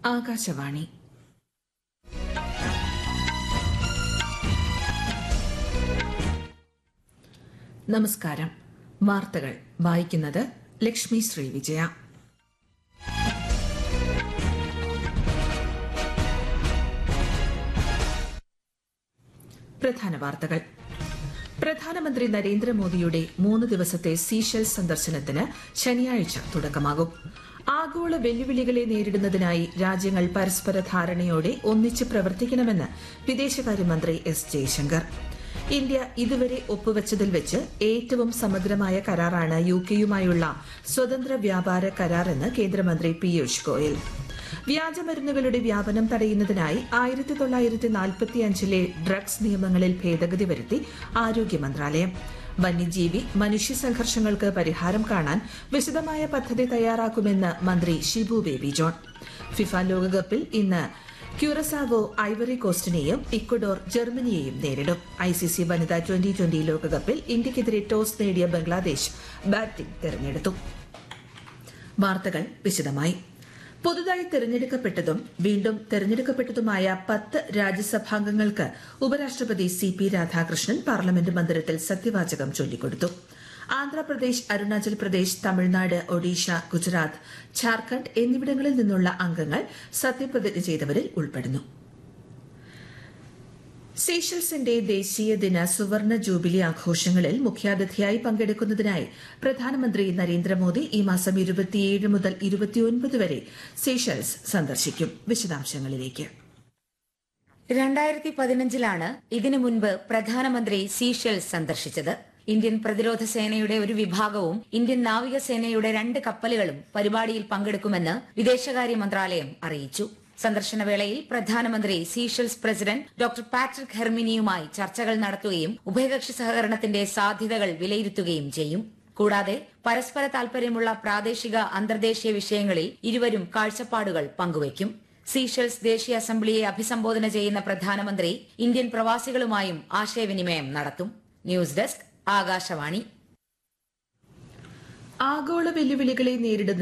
ആകാശവാണി നമസ്കാരം വാർത്തകൾ വായിക്കുന്നത് ലക്ഷ്മി ശ്രീ വിജയ പ്രധാന വാർത്തകൾ പ്രധാനമന്ത്രി നരേന്ദ്രമോദിയുടെ മൂന്ന് ദിവസത്തെ സീഷെൽസ് സന്ദർശനത്തിന് ശനിയാഴ്ച തുടക്കമാകും ആഗോള വെല്ലുവിളികളെ നേരിടുന്നതിനായി രാജ്യങ്ങൾ പരസ്പര ധാരണയോടെ ഒന്നിച്ച് പ്രവർത്തിക്കണമെന്ന് വിദേശകാര്യമന്ത്രി എസ് ജയശങ്കർ ഇന്ത്യ ഇതുവരെ ഒപ്പുവച്ചതിൽ വെച്ച് ഏറ്റവും സമഗ്രമായ കരാറാണ് യു കെയുമായുള്ള സ്വതന്ത്ര വ്യാപാര കരാറെന്ന് കേന്ദ്രമന്ത്രി പീയൂഷ് ഗോയൽ വ്യാജമരുന്നുകളുടെ വ്യാപനം തടയുന്നതിനായി ആയിരത്തി തൊള്ളായിരത്തി നാൽപ്പത്തിയഞ്ചിലെ ഡ്രഗ്സ് നിയമങ്ങളിൽ ഭേദഗതി വരുത്തി ആരോഗ്യ മന്ത്രാലയം വന്യജീവി മനുഷ്യ സംഘർഷങ്ങൾക്ക് പരിഹാരം കാണാൻ വിശദമായ പദ്ധതി തയ്യാറാക്കുമെന്ന് മന്ത്രി ഷിബു ബേബി ജോൺ ഫിഫ ലോകകപ്പിൽ ഇന്ന് ക്യൂറസാവോ ഐവറി കോസ്റ്റിനെയും ഇക്വഡോർ ജർമ്മനിയെയും നേരിടും ഐസിസി വനിതാ ട്വന്റി ട്വന്റി ലോകകപ്പിൽ ഇന്ത്യക്കെതിരെ ടോസ് നേടിയ ബംഗ്ലാദേശ് ബാറ്റിംഗ് തെരഞ്ഞെടുത്തു വാർത്തകൾ വിശദമായി പുതുതായി തെരഞ്ഞെടുക്കപ്പെട്ടതും വീണ്ടും തെരഞ്ഞെടുക്കപ്പെട്ടതുമായ പത്ത് രാജ്യസഭാംഗങ്ങൾക്ക് ഉപരാഷ്ട്രപതി സി പി രാധാകൃഷ്ണൻ പാർലമെന്റ് മന്ദിരത്തിൽ സത്യവാചകം ചൊല്ലിക്കൊടുത്തു ആന്ധ്രാപ്രദേശ് അരുണാചൽ പ്രദേശ് തമിഴ്നാട് ഒഡീഷ ഗുജറാത്ത് ഝാർഖണ്ഡ് എന്നിവിടങ്ങളിൽ നിന്നുള്ള അംഗങ്ങൾ സത്യപ്രതിജ്ഞ ചെയ്തവരിൽ ഉൾപ്പെടുന്നു സീഷൽസിന്റെ ദേശീയ ദിന സുവർണ ജൂബിലി ആഘോഷങ്ങളിൽ മുഖ്യാതിഥിയായി പങ്കെടുക്കുന്നതിനായി പ്രധാനമന്ത്രി നരേന്ദ്രമോദി ഈ മാസം ഇരുപത്തിയേഴ് മുതൽ ഇരുപത്തിയൊൻപത് വരെ സീഷൽസ് സന്ദർശിക്കും വിശദാംശങ്ങളിലേക്ക് രണ്ടായിരത്തി പതിനഞ്ചിലാണ് ഇതിനു മുൻപ് പ്രധാനമന്ത്രി സീഷെൽസ് സന്ദർശിച്ചത് ഇന്ത്യൻ പ്രതിരോധ സേനയുടെ ഒരു വിഭാഗവും ഇന്ത്യൻ നാവികസേനയുടെ രണ്ട് കപ്പലുകളും പരിപാടിയിൽ പങ്കെടുക്കുമെന്ന് വിദേശകാര്യ മന്ത്രാലയം അറിയിച്ചു സന്ദർശന വേളയിൽ പ്രധാനമന്ത്രി സീഷെൽസ് പ്രസിഡന്റ് ഡോക്ടർ പാട്രിക് ഹെർമിനിയുമായി ചർച്ചകൾ നടത്തുകയും ഉഭയകക്ഷി സഹകരണത്തിന്റെ സാധ്യതകൾ വിലയിരുത്തുകയും ചെയ്യും കൂടാതെ പരസ്പര താൽപര്യമുള്ള പ്രാദേശിക അന്തർദേശീയ വിഷയങ്ങളിൽ ഇരുവരും കാഴ്ചപ്പാടുകൾ പങ്കുവയ്ക്കും സീഷെൽസ് ദേശീയ അസംബ്ലിയെ അഭിസംബോധന ചെയ്യുന്ന പ്രധാനമന്ത്രി ഇന്ത്യൻ പ്രവാസികളുമായും ആശയവിനിമയം നടത്തും ന്യൂസ് ഡെസ്ക് ആകാശവാണി ആഗോള വെല്ലുവിളികളെ നേരിടുന്ന